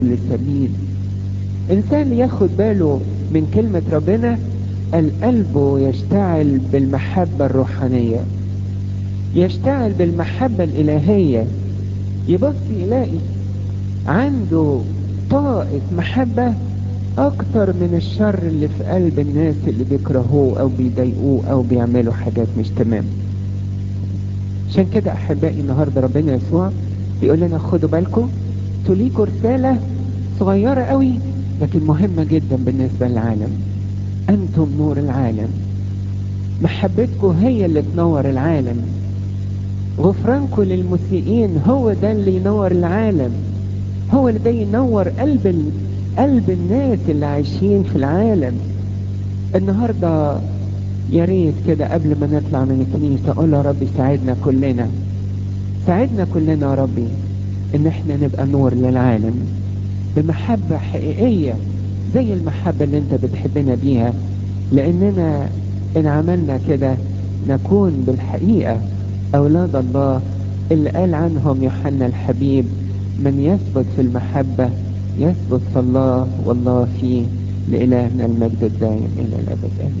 سبيل إنسان ياخد باله من كلمة ربنا القلب يشتعل بالمحبة الروحانية يشتعل بالمحبة الإلهية يبص يلاقي عنده طاقة محبة أكتر من الشر اللي في قلب الناس اللي بيكرهوه أو بيضايقوه أو بيعملوا حاجات مش تمام عشان كده أحبائي النهاردة ربنا يسوع بيقول لنا خدوا بالكم تليكوا رسالة صغيرة قوي لكن مهمة جدا بالنسبة للعالم أنتم نور العالم محبتكم هي اللي تنور العالم غفرانكم للمسيئين هو ده اللي ينور العالم هو اللي ده ينور قلب ال... قلب الناس اللي عايشين في العالم النهارده يا ريت كده قبل ما نطلع من الكنيسه اقول يا رب ساعدنا كلنا ساعدنا كلنا يا ربي ان احنا نبقى نور للعالم بمحبه حقيقيه زي المحبه اللي انت بتحبنا بيها لاننا ان عملنا كده نكون بالحقيقه اولاد الله اللي قال عنهم يوحنا الحبيب من يثبت في المحبه يثبت في الله والله فيه لإلهنا المجد الدائم إلى الأبد آمين